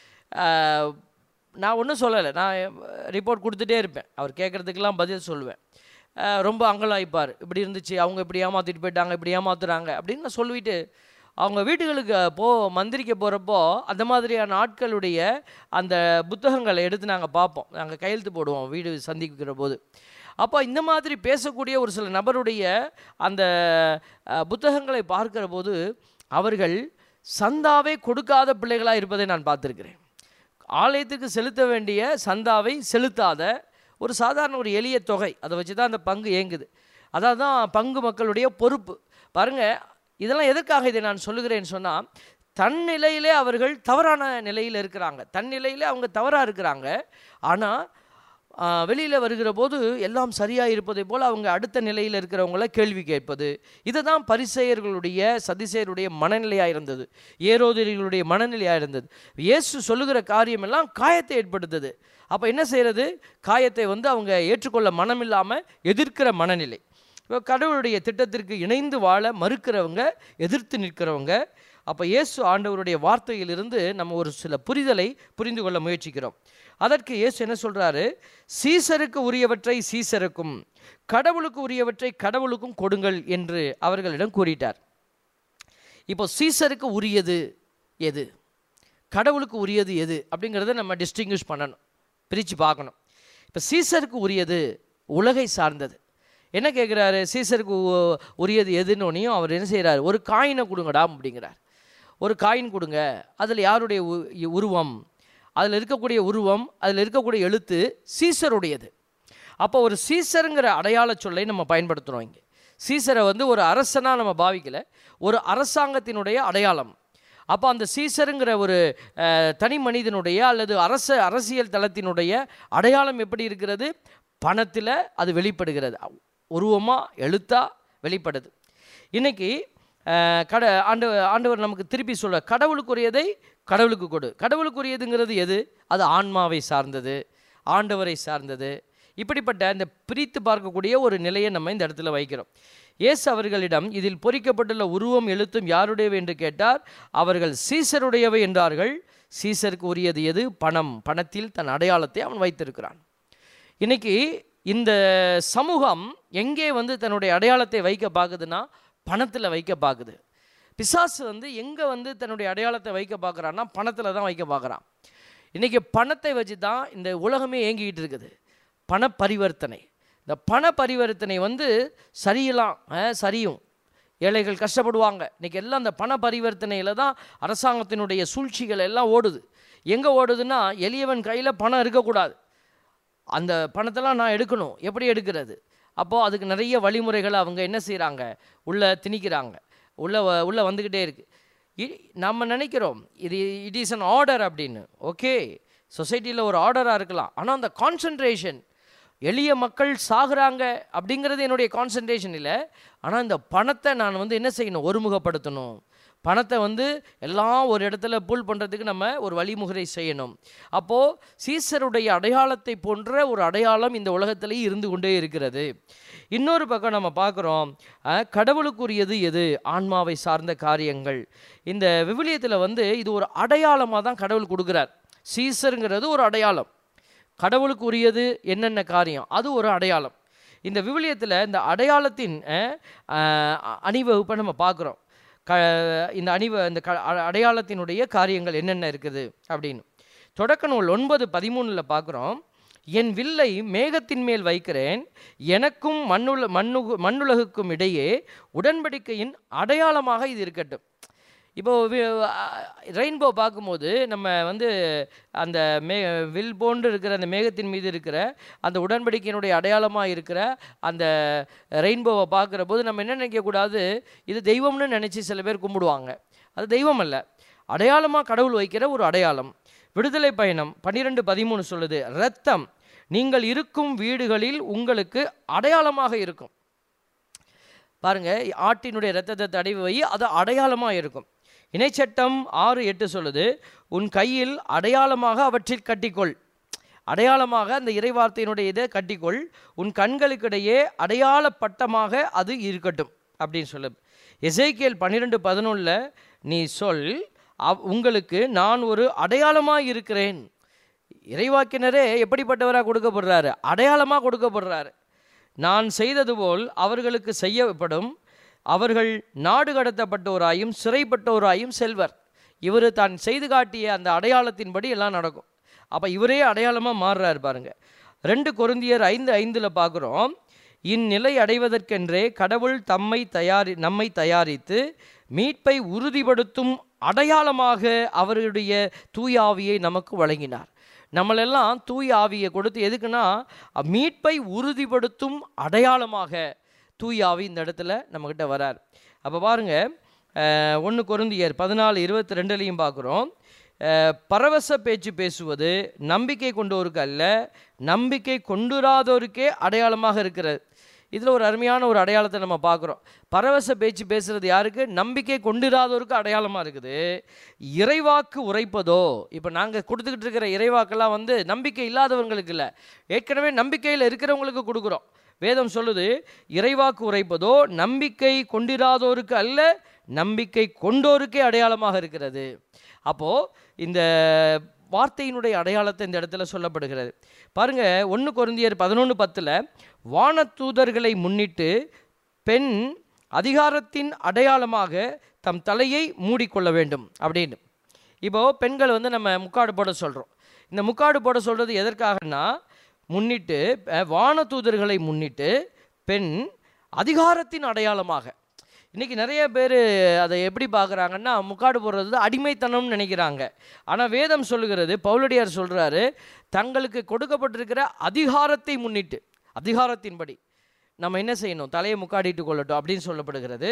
அஹ், நான் ஒன்றும் சொல்லலை நான் ரிப்போர்ட் கொடுத்துட்டே இருப்பேன் அவர் கேட்குறதுக்கெல்லாம் பதில் சொல்லுவேன் அஹ், ரொம்ப அங்கலாய்ப்பார் இப்படி இருந்துச்சு அவங்க இப்படி ஏமாற்றிட்டு போயிட்டாங்க இப்படி ஏமாத்துறாங்க அப்படின்னு நான் சொல்லிவிட்டு அவங்க வீட்டுகளுக்கு போ மந்திரிக்க போகிறப்போ அந்த மாதிரியான ஆட்களுடைய அந்த புத்தகங்களை எடுத்து நாங்கள் பார்ப்போம் நாங்கள் கையெழுத்து போடுவோம் வீடு சந்திக்கிற போது அப்போ இந்த மாதிரி பேசக்கூடிய ஒரு சில நபருடைய அந்த அஹ், புத்தகங்களை பார்க்கிற போது அவர்கள் சந்தாவே கொடுக்காத பிள்ளைகளாக இருப்பதை நான் பார்த்துருக்கிறேன் ஆலயத்துக்கு செலுத்த வேண்டிய சந்தாவை செலுத்தாத ஒரு சாதாரண ஒரு எளிய தொகை அதை வச்சு தான் அந்த பங்கு இயங்குது அதான் தான் பங்கு மக்களுடைய பொறுப்பு பாருங்க இதெல்லாம் எதற்காக இதை நான் சொல்லுகிறேன்னு சொன்னால் தன் நிலையிலே அவர்கள் தவறான நிலையில் இருக்கிறாங்க தன் நிலையிலே அவங்க தவறாக இருக்கிறாங்க ஆனால் வெளியில் வருகிற போது எல்லாம் சரியாக இருப்பதை போல் அவங்க அடுத்த நிலையில் இருக்கிறவங்கள கேள்வி கேட்பது இதுதான் பரிசெயர்களுடைய சதிசெயருடைய மனநிலையாக இருந்தது ஏரோதிரிகளுடைய மனநிலையாக இருந்தது இயேசு சொல்லுகிற காரியமெல்லாம் காயத்தை ஏற்படுத்துது அப்போ என்ன செய்கிறது காயத்தை வந்து அவங்க ஏற்றுக்கொள்ள மனமில்லாமல் எதிர்க்கிற மனநிலை இப்போ கடவுளுடைய திட்டத்திற்கு இணைந்து வாழ மறுக்கிறவங்க எதிர்த்து நிற்கிறவங்க அப்போ இயேசு ஆண்டவருடைய வார்த்தையிலிருந்து நம்ம ஒரு சில புரிதலை புரிந்து கொள்ள முயற்சிக்கிறோம் அதற்கு இயேசு என்ன சொல்றாரு சீசருக்கு உரியவற்றை சீசருக்கும் கடவுளுக்கு உரியவற்றை கடவுளுக்கும் கொடுங்கள் என்று அவர்களிடம் கூறிட்டார் இப்போ சீசருக்கு உரியது எது கடவுளுக்கு உரியது எது அப்படிங்கிறத நம்ம டிஸ்டிங்விஷ் பண்ணணும் பிரித்து பார்க்கணும் இப்போ சீசருக்கு உரியது உலகை சார்ந்தது என்ன கேட்குறாரு சீசருக்கு உ- உரியது எதுன்னு அவர் என்ன செய்கிறார் ஒரு காயினை கொடுங்கடா அப்படிங்கிறார் ஒரு காயின் கொடுங்க அதில் யாருடைய உ- இ- உருவம் அதில் இருக்கக்கூடிய உருவம் அதில் இருக்கக்கூடிய எழுத்து சீசருடையது அப்போ ஒரு சீசருங்கிற அடையாள சொல்லை நம்ம பயன்படுத்துகிறோம் இங்கே சீசரை வந்து ஒரு அரசனாக நம்ம பாவிக்கல ஒரு அரசாங்கத்தினுடைய அடையாளம் அப்போ அந்த சீசருங்கிற ஒரு அஹ், தனி மனிதனுடைய அல்லது அரச அரசியல் தளத்தினுடைய அடையாளம் எப்படி இருக்கிறது பணத்தில் அது வெளிப்படுகிறது உருவமாக எழுத்தா வெளிப்படுது இன்னைக்கு அஹ், கட ஆண்டு ஆண்டவர் நமக்கு திருப்பி சொல்ல கடவுளுக்குரியதை கடவுளுக்கு கொடு கடவுளுக்குரியதுங்கிறது எது அது ஆன்மாவை சார்ந்தது ஆண்டவரை சார்ந்தது இப்படிப்பட்ட இந்த பிரித்து பார்க்கக்கூடிய ஒரு நிலையை நம்ம இந்த இடத்துல வைக்கிறோம் இயேசு அவர்களிடம் இதில் பொறிக்கப்பட்டுள்ள உருவம் எழுத்தும் யாருடையவை என்று கேட்டார் அவர்கள் சீசருடையவை என்றார்கள் சீசருக்கு உரியது எது பணம் பணத்தில் தன் அடையாளத்தை அவன் வைத்திருக்கிறான் இன்னைக்கு இந்த சமூகம் எங்கே வந்து தன்னுடைய அடையாளத்தை வைக்க பார்க்குதுன்னா பணத்தில் வைக்க பார்க்குது பிசாசு வந்து எங்கே வந்து தன்னுடைய அடையாளத்தை வைக்க பார்க்குறான்னா பணத்தில் தான் வைக்க பார்க்குறான் இன்றைக்கி பணத்தை வச்சு தான் இந்த உலகமே இயங்கிக்கிட்டு இருக்குது பண பரிவர்த்தனை இந்த பண பரிவர்த்தனை வந்து சரியலாம் அஹ், சரியும் ஏழைகள் கஷ்டப்படுவாங்க இன்றைக்கி எல்லாம் அந்த பண பரிவர்த்தனையில் தான் அரசாங்கத்தினுடைய சூழ்ச்சிகள் எல்லாம் ஓடுது எங்கே ஓடுதுன்னா எளியவன் கையில் பணம் இருக்கக்கூடாது அந்த பணத்தெல்லாம் நான் எடுக்கணும் எப்படி எடுக்கிறது அப்போது அதுக்கு நிறைய வழிமுறைகளை அவங்க என்ன செய்கிறாங்க உள்ளே திணிக்கிறாங்க உள்ளே உள்ளே வந்துக்கிட்டே இருக்குது நம்ம நினைக்கிறோம் இது இட் இஸ் அன் ஆர்டர் அப்படின்னு ஓகே சொசைட்டியில் ஒரு ஆர்டராக இருக்கலாம் ஆனால் அந்த கான்சன்ட்ரேஷன் எளிய மக்கள் சாகுறாங்க அப்படிங்கிறது என்னுடைய கான்சன்ட்ரேஷன் இல்லை ஆனால் இந்த பணத்தை நான் வந்து என்ன செய்யணும் ஒருமுகப்படுத்தணும் பணத்தை வந்து எல்லாம் ஒரு இடத்துல புல் பண்ணுறதுக்கு நம்ம ஒரு வழிமுறை செய்யணும் அப்போது சீசருடைய அடையாளத்தை போன்ற ஒரு அடையாளம் இந்த உலகத்திலேயே இருந்து கொண்டே இருக்கிறது இன்னொரு பக்கம் நம்ம பார்க்குறோம் அஹ், கடவுளுக்குரியது எது ஆன்மாவை சார்ந்த காரியங்கள் இந்த விவிலியத்தில் வந்து இது ஒரு அடையாளமாக தான் கடவுள் கொடுக்குறார் சீசருங்கிறது ஒரு அடையாளம் கடவுளுக்கு உரியது என்னென்ன காரியம் அது ஒரு அடையாளம் இந்த விவிலியத்தில் இந்த அடையாளத்தின் அஹ், அஹ், அணிவகுப்பை நம்ம பார்க்குறோம் க இந்த அணிவ இந்த க அ- அடையாளத்தினுடைய காரியங்கள் என்னென்ன இருக்குது அப்படின்னு தொடக்க நூல் ஒன்பது பதிமூணில் பார்க்குறோம் என் வில்லை மேகத்தின் மேல் வைக்கிறேன் எனக்கும் மண்ணுல மண்ணு மண்ணுலகுக்கும் இடையே உடன்படிக்கையின் அடையாளமாக இது இருக்கட்டும் இப்போ ரெயின்போ பார்க்கும்போது நம்ம வந்து அந்த மே வில் போன்று இருக்கிற அந்த மேகத்தின் மீது இருக்கிற அந்த உடன்படிக்கையினுடைய அடையாளமாக இருக்கிற அந்த ரெயின்போவை பார்க்குற போது நம்ம என்ன நினைக்கக்கூடாது இது தெய்வம்னு நினச்சி சில பேர் கும்பிடுவாங்க அது தெய்வம் அல்ல அடையாளமாக கடவுள் வைக்கிற ஒரு அடையாளம் விடுதலை பயணம் பன்னிரெண்டு பதிமூணு சொல்லுது இரத்தம் நீங்கள் இருக்கும் வீடுகளில் உங்களுக்கு அடையாளமாக இருக்கும் பாருங்க ஆட்டினுடைய இரத்தத்தை தடவி வை அது அடையாளமாக இருக்கும் இணைச்சட்டம் ஆறு எட்டு சொல்லுது உன் கையில் அடையாளமாக அவற்றில் கட்டிக்கொள் அடையாளமாக அந்த இறைவார்த்தையினுடைய இதை கட்டிக்கொள் உன் கண்களுக்கிடையே அடையாள பட்டமாக அது இருக்கட்டும் அப்படின்னு சொல்லு எசேக்கியேல் பன்னிரெண்டு பதினொன்றில் நீ சொல் அவ் உங்களுக்கு நான் ஒரு அடையாளமாக இருக்கிறேன் இறைவாக்கினரே எப்படிப்பட்டவராக கொடுக்கப்படுறாரு அடையாளமாக கொடுக்கப்படுறாரு நான் செய்தது போல் அவர்களுக்கு செய்யப்படும் அவர்கள் நாடு கடத்தப்பட்டோராயும் சிறைப்பட்டோராயும் செல்வர் இவர் தான் செய்து காட்டிய அந்த அடையாளத்தின்படி எல்லாம் நடக்கும் அப்போ இவரே அடையாளமாக மாறுறாரு பாருங்க ரெண்டு கொருந்தியர் ஐந்து ஐந்தில் பார்க்குறோம் இந்நிலை அடைவதற்கென்றே கடவுள் தம்மை தயாரி நம்மை தயாரித்து மீட்பை உறுதிப்படுத்தும் அடையாளமாக அவருடைய தூய ஆவியை நமக்கு வழங்கினார் நம்மளெல்லாம் தூய ஆவியை கொடுத்து எதுக்குன்னா அ- மீட்பை உறுதிப்படுத்தும் அடையாளமாக தூய ஆவி இந்த இடத்துல நம்மக்கிட்ட வரார் அப்போ பாருங்க ஒன்று கொருந்தியர் பதினாலு இருபத்தி ரெண்டுலையும் பார்க்குறோம் பரவச பேச்சு பேசுவது நம்பிக்கை கொண்டோருக்கு அல்ல நம்பிக்கை கொண்டுராதோருக்கே அடையாளமாக இருக்கிறது இதில் ஒரு அருமையான ஒரு அடையாளத்தை நம்ம பார்க்குறோம் பரவச பேச்சு பேசுறது யாருக்கு நம்பிக்கை கொண்டிராதோருக்கு அடையாளமாக இருக்குது இறைவாக்கு உரைப்பதோ இப்போ நாங்கள் கொடுத்துக்கிட்டு இருக்கிற இறைவாக்கெல்லாம் வந்து நம்பிக்கை இல்லாதவங்களுக்கு இல்லை ஏற்கனவே நம்பிக்கையில் இருக்கிறவங்களுக்கு கொடுக்குறோம் வேதம் சொல்லுது இறைவாக்கு உரைப்பதோ நம்பிக்கை கொண்டிராதோருக்கு அல்ல நம்பிக்கை கொண்டோருக்கே அடையாளமாக இருக்கிறது அப்போது இந்த வார்த்தையினுடைய அடையாளத்தை இந்த இடத்துல சொல்லப்படுகிறது பாருங்க ஒன்று கொருந்தியர் பதினொன்று பத்தில் வானதூதர்களை முன்னிட்டு பெண் அதிகாரத்தின் அடையாளமாக தம் தலையை மூடிக்கொள்ள வேண்டும் அப்படின்னு இப்போது பெண்கள் வந்து நம்ம முக்காடு போட சொல்கிறோம் இந்த முக்காடு போட சொல்கிறது எதற்காகன்னா முன்னிட்டு அஹ், வானதூதர்களை முன்னிட்டு பெண் அதிகாரத்தின் அடையாளமாக இன்றைக்கி நிறைய பேர் அதை எப்படி பார்க்குறாங்கன்னா முக்காடு போடுறது வந்து அடிமைத்தனம்னு நினைக்கிறாங்க ஆனால் வேதம் சொல்லுகிறது பவுலடியார் சொல்கிறாரு தங்களுக்கு கொடுக்கப்பட்டிருக்கிற அதிகாரத்தை முன்னிட்டு அதிகாரத்தின்படி நம்ம என்ன செய்யணும் தலையை முக்காடிட்டு கொள்ளட்டும் அப்படின்னு சொல்லப்படுகிறது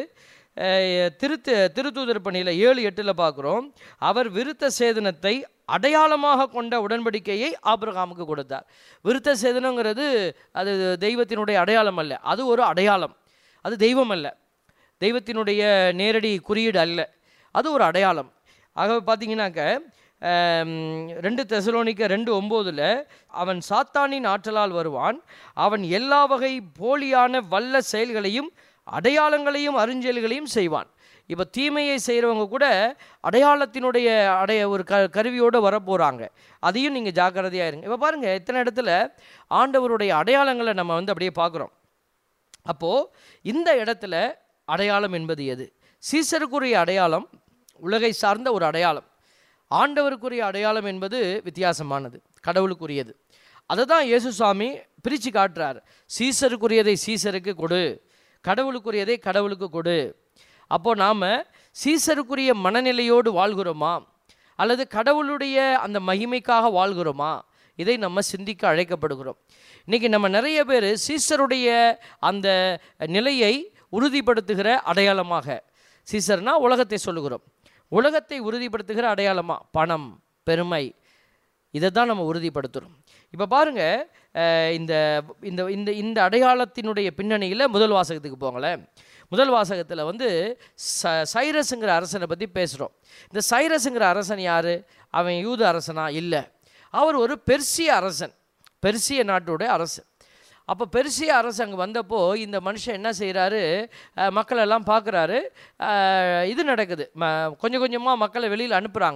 அஹ் திருத்து திருத்தூதர் பணியில் ஏழு எட்டில் பார்க்குறோம் அவர் விருத்த சேதனத்தை அடையாளமாக கொண்ட உடன்படிக்கையை ஆபிரகாமுக்கு கொடுத்தார் விருத்த சேதனங்கிறது அது தெய்வத்தினுடைய அடையாளம் அல்ல அது ஒரு அடையாளம் அது தெய்வம் அல்ல தெய்வத்தினுடைய நேரடி குறியீடு அல்ல அது ஒரு அடையாளம் ஆக பார்த்தீங்கன்னாக்க ஆம், ரெண்டு தெசலோனிக்க ரெண்டு ஒம்போதில் அவன் சாத்தானின் ஆற்றலால் வருவான் அவன் எல்லா வகை போலியான வல்ல செயல்களையும் அடையாளங்களையும் அருஞ்செயல்களையும் செய்வான் இப்போ தீமையை செய்கிறவங்க கூட அடையாளத்தினுடைய அடைய ஒரு க கருவியோடு வரப்போகிறாங்க அதையும் நீங்கள் ஜாக்கிரதையாக இருங்க இப்போ பாருங்கள் இத்தனை இடத்துல ஆண்டவருடைய அடையாளங்களை நம்ம வந்து அப்படியே பார்க்குறோம் அப்போது இந்த இடத்துல அடையாளம் என்பது எது சீசருக்குரிய அடையாளம் உலகை சார்ந்த ஒரு அடையாளம் ஆண்டவருக்குரிய அடையாளம் என்பது வித்தியாசமானது கடவுளுக்குரியது அதை தான் இயேசுசாமி பிரித்து காட்டுறார் சீசருக்குரியதை சீசருக்கு கொடு கடவுளுக்குரியதை கடவுளுக்கு கொடு அப்போது நாம் சீசருக்குரிய மனநிலையோடு வாழ்கிறோமா அல்லது கடவுளுடைய அந்த மகிமைக்காக வாழ்கிறோமா இதை நம்ம சிந்திக்க அழைக்கப்படுகிறோம் இன்றைக்கி நம்ம நிறைய பேர் சீசருடைய அந்த நிலையை உறுதிப்படுத்துகிற அடையாளமாக சீசர்னா உலகத்தை சொல்லுகிறோம் உலகத்தை உறுதிப்படுத்துகிற அடையாளமாக பணம் பெருமை இதை தான் நம்ம உறுதிப்படுத்துகிறோம் இப்போ பாருங்கள் இந்த இந்த இந்த இந்த அடையாளத்தினுடைய பின்னணியில் முதல் வாசகத்துக்கு போங்களேன் முதல் வாசகத்தில் வந்து ச சைரஸுங்கிற அரசனை பற்றி பேசுகிறோம் இந்த சைரஸுங்கிற அரசன் யார் அவன் யூத அரசனா இல்லை அவர் ஒரு பெர்சிய அரசன் பெர்சிய நாட்டோட அரசன் அப்போ பெருசிய அரசு அங்கே வந்தப்போ இந்த மனுஷன் என்ன செய்கிறாரு மக்கள் எல்லாம் பார்க்குறாரு இது நடக்குது ம கொஞ்சம் கொஞ்சமாக மக்களை வெளியில் அனுப்புகிறாங்க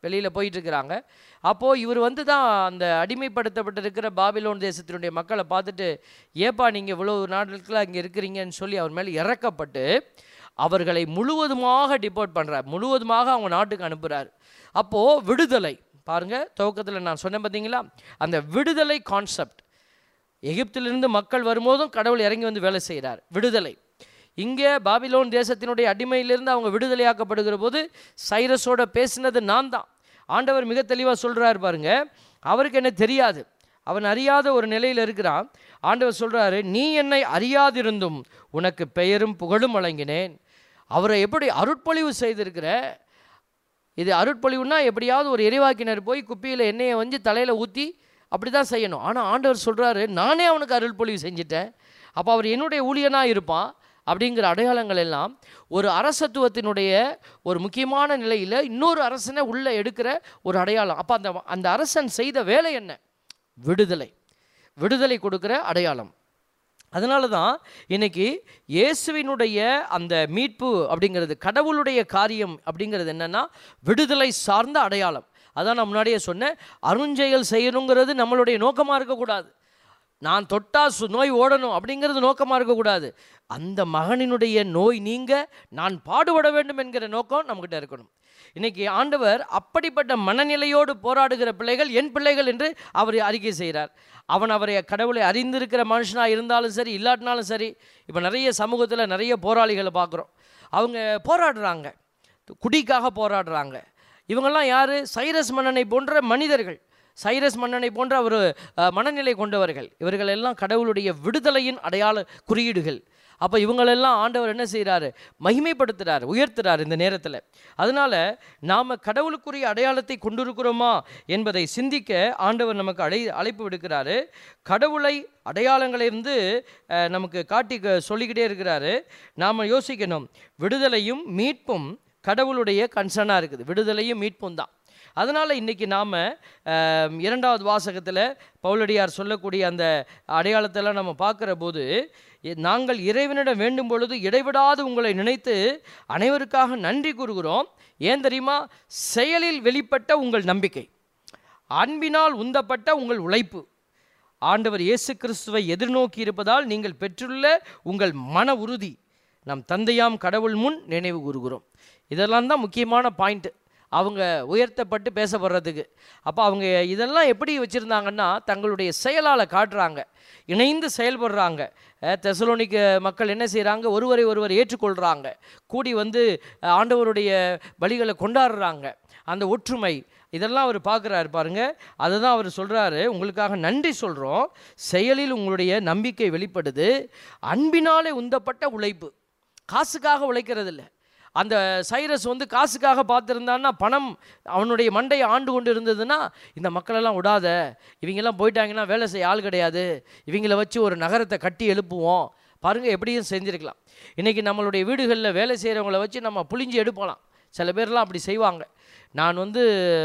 வெளியில் போயிட்டு இருக்கிறாங்க அப்போது இவர் வந்து தான் அந்த அடிமைப்படுத்தப்பட்டிருக்கிற பாபிலோன் தேசத்தினுடைய மக்களை பார்த்துட்டு ஏப்பா நீங்கள் இவ்வளோ நாட்களுக்கு அங்கே இருக்கிறீங்கன்னு சொல்லி அவர் மேலே இறக்கப்பட்டு அவர்களை முழுவதுமாக டிபோர்ட் பண்ணுறார் முழுவதுமாக அவங்க நாட்டுக்கு அனுப்புகிறார் அப்போது விடுதலை பாருங்கள் துவக்கத்தில் நான் சொன்னேன் பார்த்தீங்களா அந்த விடுதலை கான்செப்ட் எகிப்திலிருந்து மக்கள் வரும்போதும் கடவுள் இறங்கி வந்து வேலை செய்கிறார் விடுதலை இங்கே பாபிலோன் தேசத்தினுடைய அடிமையிலிருந்து அவங்க விடுதலையாக்கப்படுகிற போது சைரஸோட பேசினது நான் தான் ஆண்டவர் மிக தெளிவாக சொல்கிறார் பாருங்க அவருக்கு என்ன தெரியாது அவன் அறியாத ஒரு நிலையில் இருக்கிறான் ஆண்டவர் சொல்கிறாரு நீ என்னை அறியாதிருந்தும் உனக்கு பெயரும் புகழும் வழங்கினேன் அவரை எப்படி அருட்பொழிவு செய்திருக்கிற இது அருட்பொழிவுனா எப்படியாவது ஒரு இறைவாக்கினர் போய் குப்பியில் எண்ணெயை வந்து தலையில் ஊற்றி அப்படி தான் செய்யணும் ஆனால் ஆண்டவர் சொல்கிறாரு நானே அவனுக்கு அருள்பொழிவு செஞ்சிட்டேன் அப்போ அவர் என்னுடைய ஊழியனாக இருப்பான் அப்படிங்கிற அடையாளங்கள் எல்லாம் ஒரு அரசத்துவத்தினுடைய ஒரு முக்கியமான நிலையில் இன்னொரு அரசனை உள்ளே எடுக்கிற ஒரு அடையாளம் அப்போ அந்த அந்த அரசன் செய்த வேலை என்ன விடுதலை விடுதலை கொடுக்கிற அடையாளம் அதனால தான் இன்னைக்கு இயேசுவினுடைய அந்த மீட்பு அப்படிங்கிறது கடவுளுடைய காரியம் அப்படிங்கிறது என்னன்னா விடுதலை சார்ந்த அடையாளம் அதான் நான் முன்னாடியே சொன்னேன் அருஞ்செயல் செய்யணுங்கிறது நம்மளுடைய நோக்கமாக இருக்கக்கூடாது நான் தொட்டா சு நோய் ஓடணும் அப்படிங்கிறது நோக்கமாக இருக்கக்கூடாது அந்த மகனினுடைய நோய் நீங்க நான் பாடுபட வேண்டும் என்கிற நோக்கம் நம்மக்கிட்ட இருக்கணும் இன்னைக்கு ஆண்டவர் அப்படிப்பட்ட மனநிலையோடு போராடுகிற பிள்ளைகள் என் பிள்ளைகள் என்று அவர் அறிக்கை செய்கிறார் அவன் அவரை கடவுளை அறிந்திருக்கிற மனுஷனாக இருந்தாலும் சரி இல்லாட்டினாலும் சரி இப்போ நிறைய சமூகத்தில் நிறைய போராளிகளை பார்க்குறோம் அவங்க போராடுறாங்க குடிக்காக போராடுறாங்க இவங்கெல்லாம் யார் சைரஸ் மன்னனை போன்ற மனிதர்கள் சைரஸ் மன்னனை போன்ற ஒரு அஹ், மனநிலை கொண்டவர்கள் இவர்கள் எல்லாம் கடவுளுடைய விடுதலையின் அடையாள குறியீடுகள் அப்போ இவங்களெல்லாம் ஆண்டவர் என்ன செய்கிறாரு மகிமைப்படுத்துகிறார் உயர்த்துறார் இந்த நேரத்தில் அதனால் நாம் கடவுளுக்குரிய அடையாளத்தை கொண்டிருக்கிறோமா என்பதை சிந்திக்க ஆண்டவர் நமக்கு அழை அழைப்பு விடுக்கிறாரு கடவுளை அடையாளங்களிலிருந்து அஹ், நமக்கு காட்டி க- சொல்லிக்கிட்டே இருக்கிறாரு நாம் யோசிக்கணும் விடுதலையும் மீட்பும் கடவுளுடைய கன்சர்னாக இருக்குது விடுதலையும் மீட்பும் தான் அதனால் இன்றைக்கி நாம் இரண்டாவது வாசகத்தில் பவுலடியார் சொல்லக்கூடிய அந்த அடையாளத்தெல்லாம் நம்ம பார்க்குற போது இ- நாங்கள் இறைவனிடம் வேண்டும் பொழுது இடைவிடாது உங்களை நினைத்து அனைவருக்காக நன்றி கூறுகிறோம் ஏன் தெரியுமா செயலில் வெளிப்பட்ட உங்கள் நம்பிக்கை அன்பினால் உந்தப்பட்ட உங்கள் உழைப்பு ஆண்டவர் இயேசு கிறிஸ்துவை எதிர்நோக்கி இருப்பதால் நீங்கள் பெற்றுள்ள உங்கள் மன உறுதி நம் தந்தையாம் கடவுள் முன் நினைவு கூறுகிறோம் இதெல்லாம் தான் முக்கியமான பாயிண்ட் அவங்க உயர்த்தப்பட்டு பேசப்படுறதுக்கு அப்போ அவங்க இதெல்லாம் எப்படி வச்சுருந்தாங்கன்னா தங்களுடைய செயலால் காட்டுறாங்க இணைந்து செயல்படுறாங்க அஹ் தெசலோனிக்க மக்கள் என்ன செய்கிறாங்க ஒருவரை ஒருவர் ஏற்றுக்கொள்கிறாங்க கூடி வந்து அஹ், ஆண்டவருடைய பலிகளை கொண்டாடுறாங்க அந்த ஒற்றுமை இதெல்லாம் அவர் பார்க்குறாரு பாருங்க அதை தான் அவர் சொல்கிறாரு உங்களுக்காக நன்றி சொல்கிறோம் செயலில் உங்களுடைய நம்பிக்கை வெளிப்படுது அன்பினாலே உந்தப்பட்ட உழைப்பு காசுக்காக உழைக்கிறது இல்லை அந்த சைரஸ் வந்து காசுக்காக பார்த்துருந்தான்னா பணம் அவனுடைய மண்டையை ஆண்டு கொண்டு இருந்ததுன்னா இந்த மக்களெல்லாம் விடாத இவங்கெல்லாம் போயிட்டாங்கன்னா வேலை செய்ய ஆள் கிடையாது இவங்கள வச்சு ஒரு நகரத்தை கட்டி எழுப்புவோம் பாருங்கள் எப்படியும் செஞ்சுருக்கலாம் இன்றைக்கி நம்மளுடைய வீடுகளில் வேலை செய்கிறவங்கள வச்சு நம்ம புளிஞ்சு எடுப்பலாம் சில பேர்லாம் அப்படி செய்வாங்க நான் வந்து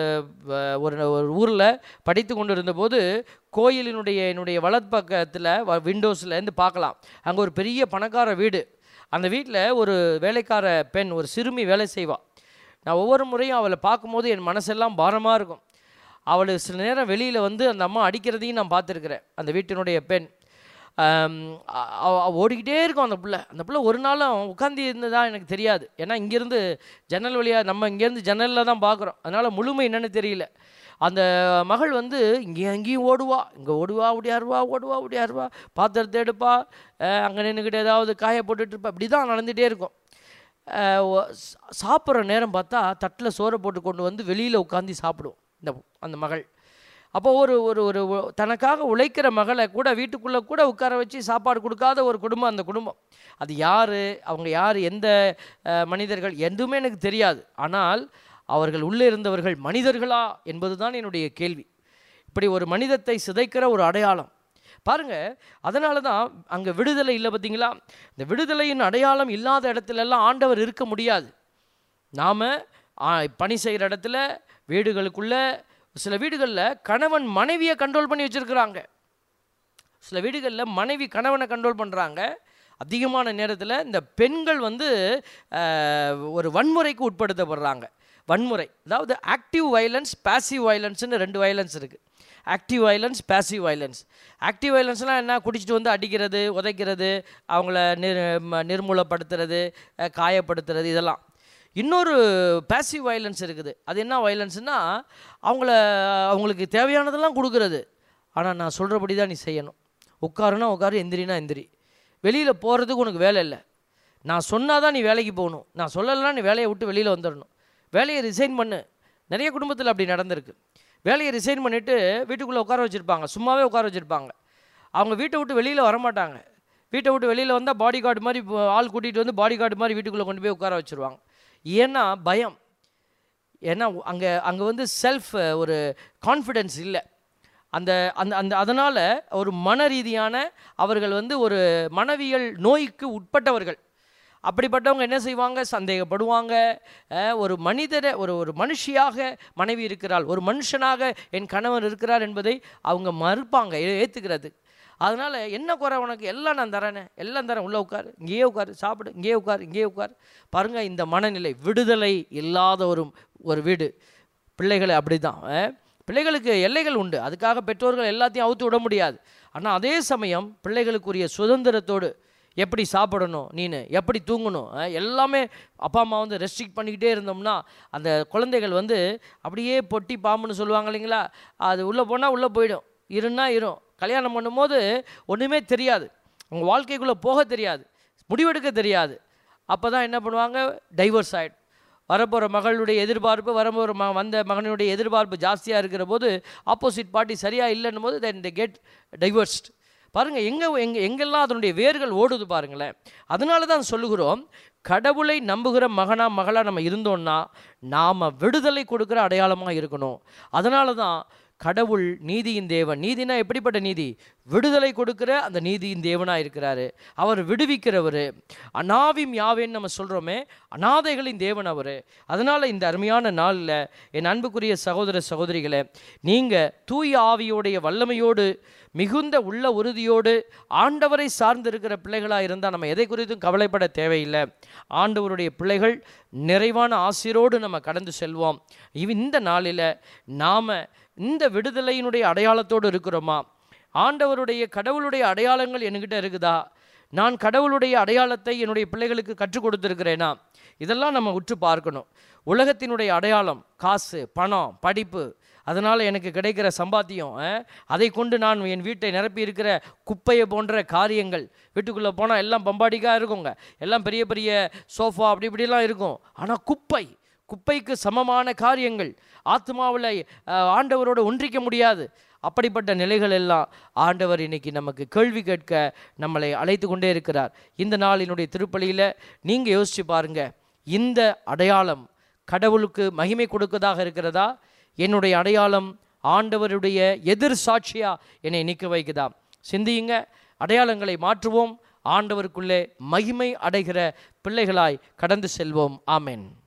வ- ஒரு ஒரு ஊரில் படித்து கொண்டு இருந்தபோது கோயிலினுடைய என்னுடைய வலப்பக்கத்தில் விண்டோஸில் இருந்து பார்க்கலாம் அங்கே ஒரு பெரிய பணக்கார வீடு அந்த வீட்டில் ஒரு வேலைக்கார பெண் ஒரு சிறுமி வேலை செய்வாள் நான் ஒவ்வொரு முறையும் அவளை பார்க்கும்போது என் மனசெல்லாம் பாரமாக இருக்கும் அவளை சில நேரம் வெளியில் வந்து அந்த அம்மா அடிக்கிறதையும் நான் பார்த்துருக்குறேன் அந்த வீட்டினுடைய பெண் ஆம், அ- அவ- அவ ஓடிக்கிட்டே இருக்கும் அந்த பிள்ளை அந்த பிள்ளை ஒரு நாளும் உட்காந்து இருந்ததா எனக்கு தெரியாது ஏன்னா இங்கேருந்து ஜன்னல் வழியாக நம்ம இங்கேருந்து ஜன்னலில் தான் பார்க்குறோம் அதனால் முழுமை என்னன்னு தெரியல அந்த மகள் வந்து இங்கே அங்கேயும் ஓடுவா இங்கே ஓடுவா ஓடியாருவா ஓடுவா ஓடியாருவா பாத்திரத்தை எடுப்பா அங்கே நின்றுக்கிட்டு ஏதாவது காய போட்டுட்டு இருப்பா இப்படி தான் நடந்துகிட்டே இருக்கும் அஹ் ஒ- சா- சாப்பிட்ற நேரம் பார்த்தா தட்டில் சோறை போட்டு கொண்டு வந்து வெளியில் உட்காந்து சாப்பிடும் இந்த அந்த மகள் அப்போ ஒரு ஒரு ஒரு ஒ- தனக்காக உழைக்கிற மகளை கூட வீட்டுக்குள்ளே கூட உட்கார வச்சு சாப்பாடு கொடுக்காத ஒரு குடும்பம் அந்த குடும்பம் அது யார் அவங்க யார் எந்த அஹ், மனிதர்கள் எதுவுமே எனக்கு தெரியாது ஆனால் அவர்கள் உள்ளே இருந்தவர்கள் மனிதர்களா என்பது தான் என்னுடைய கேள்வி இப்படி ஒரு மனிதத்தை சிதைக்கிற ஒரு அடையாளம் பாருங்க அதனால தான் அங்கே விடுதலை இல்லை பார்த்தீங்களா இந்த விடுதலையின் அடையாளம் இல்லாத இடத்துல எல்லாம் ஆண்டவர் இருக்க முடியாது நாம் பணி செய்கிற இடத்துல வீடுகளுக்குள்ள சில வீடுகளில் கணவன் மனைவியை கண்ட்ரோல் பண்ணி வச்சுருக்கிறாங்க சில வீடுகளில் மனைவி கணவனை கண்ட்ரோல் பண்ணுறாங்க அதிகமான நேரத்தில் இந்த பெண்கள் வந்து அஹ், ஒரு வன்முறைக்கு உட்படுத்தப்படுறாங்க வன்முறை அதாவது ஆக்டிவ் வயலன்ஸ் பாசிவ் வயலன்ஸ்னு ரெண்டு வயலன்ஸ் இருக்குது active violence passive violence active வயலன்ஸ்லாம் என்ன குடிச்சிட்டு வந்து அடிக்கிறது உதைக்கிறது அவங்கள நிர் ம- நிர்மூலப்படுத்துறது அஹ், காயப்படுத்துறது இதெல்லாம் இன்னொரு பாசிவ் வயலன்ஸ் இருக்குது அது என்ன வயலன்ஸ்னால் அவங்கள அவங்களுக்கு தேவையானதெல்லாம் கொடுக்கறது ஆனால் நான் சொல்கிறபடி தான் நீ செய்யணும் உட்காருனா உட்காரு எந்திரினா எந்திரி வெளியில் போகிறதுக்கு உனக்கு வேலை இல்லை நான் சொன்னால் தான் நீ வேலைக்கு போகணும் நான் சொல்லலைன்னா நீ வேலையை விட்டு வெளியில் வந்துடணும் வேலையை ரிசைன் பண்ணு நிறைய குடும்பத்தில் அப்படி நடந்திருக்கு வேலையை ரிசைன் பண்ணிவிட்டு வீட்டுக்குள்ளே உட்கார வச்சுருப்பாங்க சும்மாவே உட்கார வச்சுருப்பாங்க அவங்க வீட்டை விட்டு வெளியில் வரமாட்டாங்க வீட்டை விட்டு வெளியில் வந்தால் பாடி கார்டு மாதிரி இப்போ ஆள் கூட்டிகிட்டு வந்து பாடி கார்டு மாதிரி வீட்டுக்குள்ளே கொண்டு போய் உட்கார வச்சுருவாங்க ஏன்னா பயம் ஏன்னா அங்கே அங்கே வந்து செல்ஃப் ஒரு கான்ஃபிடென்ஸ் இல்லை அந்த அந்த அந்த அதனால் ஒரு மன ரீதியான அவர்கள் வந்து ஒரு மனவியல் நோய்க்கு உட்பட்டவர்கள் அப்படிப்பட்டவங்க என்ன செய்வாங்க சந்தேகப்படுவாங்க அஹ், ஒரு மனிதரை ஒரு ஒரு மனுஷியாக மனைவி இருக்கிறாள் ஒரு மனுஷனாக என் கணவர் இருக்கிறார் என்பதை அவங்க மறுப்பாங்க ஏ- ஏத்துக்கிறது அதனால் என்ன குறை உனக்கு எல்லாம் நான் தரேனே எல்லாம் தரேன் உள்ளே உட்காரு இங்கேயே உட்காரு சாப்பிடு இங்கேயே உட்காரு இங்கேயே உட்காரு பாருங்கள் இந்த மனநிலை விடுதலை இல்லாத ஒரு ஒரு வீடு பிள்ளைகளை அப்படி தான் பிள்ளைகளுக்கு எல்லைகள் உண்டு அதுக்காக பெற்றோர்கள் எல்லாத்தையும் அவுத்து விட முடியாது ஆனால் அதே சமயம் பிள்ளைகளுக்குரிய சுதந்திரத்தோடு எப்படி சாப்பிடணும் நீனு எப்படி தூங்கணும் அஹ், எல்லாமே அப்பா அம்மா வந்து ரெஸ்ட்ரிக்ட் பண்ணிக்கிட்டே இருந்தோம்னா அந்த குழந்தைகள் வந்து அப்படியே பொட்டி பாம்புன்னு சொல்லுவாங்க இல்லைங்களா அது உள்ளே போனால் உள்ளே போயிடும் இருன்னா இரும் கல்யாணம் பண்ணும்போது ஒன்றுமே தெரியாது அவங்க வாழ்க்கைக்குள்ளே போக தெரியாது முடிவெடுக்க தெரியாது அப்போ தான் என்ன பண்ணுவாங்க டைவர்ஸ் ஆகிடும் வரப்போகிற மகளுடைய எதிர்பார்ப்பு வரப்போகிற ம வந்த மகனுடைய எதிர்பார்ப்பு ஜாஸ்தியாக இருக்கிற போது ஆப்போசிட் பார்ட்டி சரியாக இல்லைன்னும் போது தென் த கெட் டைவர்ஸ்ட் பாருங்கள் எங்கே எங்கே எங்கெல்லாம் அதனுடைய வேர்கள் ஓடுது பாருங்களேன் அதனால தான் சொல்லுகிறோம் கடவுளை நம்புகிற மகனா மகளா நம்ம இருந்தோம்னா நாம் விடுதலை கொடுக்குற அடையாளமாக இருக்கணும் அதனால தான் கடவுள் நீதியின் தேவன் நீதினா எப்படிப்பட்ட நீதி விடுதலை கொடுக்கிற அந்த நீதியின் தேவனாக இருக்கிறாரு அவர் விடுவிக்கிறவர் அனாவிம் யாவேன்னு நம்ம சொல்கிறோமே அனாதைகளின் தேவன் அவர் அதனால் இந்த அருமையான நாளில் என் அன்புக்குரிய சகோதர சகோதரிகளே நீங்கள் தூய ஆவியோடைய வல்லமையோடு மிகுந்த உள்ள உறுதியோடு ஆண்டவரை சார்ந்திருக்கிற பிள்ளைகளாக இருந்தால் நம்ம எதை குறித்தும் கவலைப்பட தேவையில்லை ஆண்டவருடைய பிள்ளைகள் நிறைவான ஆசிரோடு நம்ம கடந்து செல்வோம் இவ் இந்த நாளில் நாம் இந்த விடுதலையினுடைய அடையாளத்தோடு இருக்கிறோமா ஆண்டவருடைய கடவுளுடைய அடையாளங்கள் என்கிட்ட இருக்குதா நான் கடவுளுடைய அடையாளத்தை என்னுடைய பிள்ளைகளுக்கு கற்றுக் கொடுத்துருக்கிறேனா இதெல்லாம் நம்ம உற்று பார்க்கணும் உலகத்தினுடைய அடையாளம் காசு பணம் படிப்பு அதனால் எனக்கு கிடைக்கிற சம்பாத்தியம் அஹ், அதை கொண்டு நான் என் வீட்டை நிரப்பி இருக்கிற குப்பையை போன்ற காரியங்கள் வீட்டுக்குள்ளே போனால் எல்லாம் பம்பாடிக்காக இருக்குங்க எல்லாம் பெரிய பெரிய சோஃபா அப்படி இப்படிலாம் இருக்கும் ஆனால் குப்பை குப்பைக்கு சமமான காரியங்கள் ஆத்மாவில் ஆண்டவரோடு ஒன்றிக்க முடியாது அப்படிப்பட்ட நிலைகள் எல்லாம் ஆண்டவர் இன்னைக்கு நமக்கு கேள்வி கேட்க நம்மளை அழைத்து கொண்டே இருக்கிறார் இந்த நாளினுடைய திருப்பலியில் நீங்கள் யோசிச்சு பாருங்க இந்த அடையாளம் கடவுளுக்கு மகிமை கொடுக்கதாக இருக்கிறதா என்னுடைய அடையாளம் ஆண்டவருடைய எதிர் சாட்சியா என்னை நிற்க வைக்குதா சிந்தியுங்க அடையாளங்களை மாற்றுவோம் ஆண்டவருக்குள்ளே மகிமை அடைகிற பிள்ளைகளாய் கடந்து செல்வோம் ஆமென்